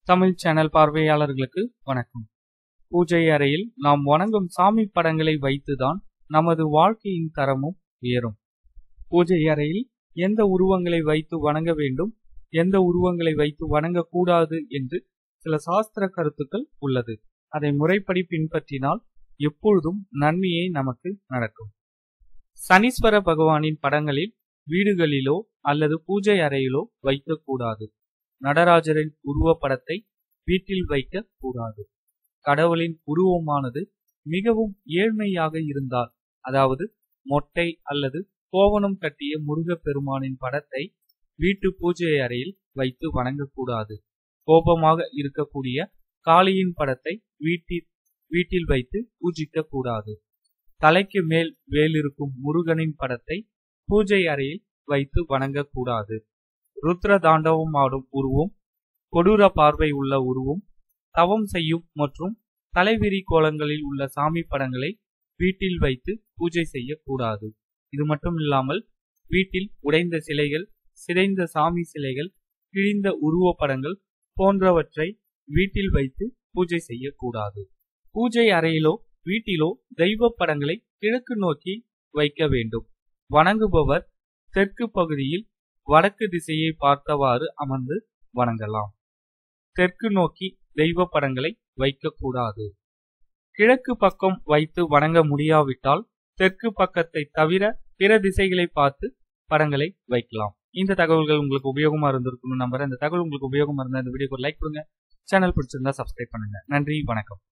Tamil channel பார்வையாளர்களுக்கு வணக்கம் பூஜை அறையில் நாம் வணங்கும் சாமி படங்களை வைத்துதான் நமது வாழ்க்கையின் தரமும் உயரும் பூஜை அறையில் எந்த உருவங்களை வைத்து வணங்க வேண்டும் எந்த உருவங்களை வைத்து வணங்கக்கூடாது என்று சில சாஸ்திர கருத்துக்கள் உள்ளது அதை முறைப்படி பின்பற்றினால் எப்பொழுதும் நன்மையே நமக்கு நடக்கும் சனீஸ்வர பகவானின் படங்களில் வீடுகளிலோ அல்லது பூஜை அறையிலோ வைக்கக்கூடாது நடராஜரின் உருவப்படத்தை வீட்டில் வைக்க கூடாது கடவுளின் உருவமானது மிகவும் ஏழ்மையாக இருந்தால் அதாவது மொட்டை அல்லது கோவணம் கட்டிய முருகப் பெருமானின் படத்தை வீட்டு பூஜை அறையில் வைத்து வணங்கக்கூடாது கோபமாக இருக்கக்கூடிய காளியின் படத்தை வீட்டில் வீட்டில் வைத்து பூஜிக்க கூடாது தலைக்கு மேல் வேலிருக்கும் முருகனின் படத்தை பூஜை அறையில் வைத்து வணங்கக்கூடாது ருத்ர தாண்டவம் ஆடும் உருவம் கொடூர பார்வை உள்ள உருவம் தவம் செய்யும் மற்றும் தலைவிரி கோலங்களில் உள்ள சாமி படங்களை வீட்டில் வைத்து பூஜை செய்யக்கூடாது இது மட்டும் இல்லாமல் வீட்டில் உடைந்த சிலைகள் சிதைந்த சாமி சிலைகள் கிழிந்த உருவப்படங்கள் போன்றவற்றை வீட்டில் வைத்து பூஜை செய்யக்கூடாது பூஜை அறையிலோ வீட்டிலோ தெய்வ படங்களை கிழக்கு நோக்கி வைக்க வேண்டும் வணங்குபவர் தெற்கு பகுதியில் வடக்கு திசையை பார்த்தவாறு அமர்ந்து வணங்கலாம் தெற்கு நோக்கி தெய்வ படங்களை வைக்கக்கூடாது கிழக்கு பக்கம் வைத்து வணங்க முடியாவிட்டால் தெற்கு பக்கத்தை தவிர பிற திசைகளை பார்த்து படங்களை வைக்கலாம் இந்த தகவல்கள் உங்களுக்கு உபயோகமா இருந்திருக்கும்னு நம்புறேன் இந்த தகவல் உங்களுக்கு உபயோகமா இருந்தா இந்த வீடியோக்கு லைக் கொடுங்க சேனல் பிடிச்சிருந்தா சப்ஸ்கிரைப் பண்ணுங்க நன்றி வணக்கம்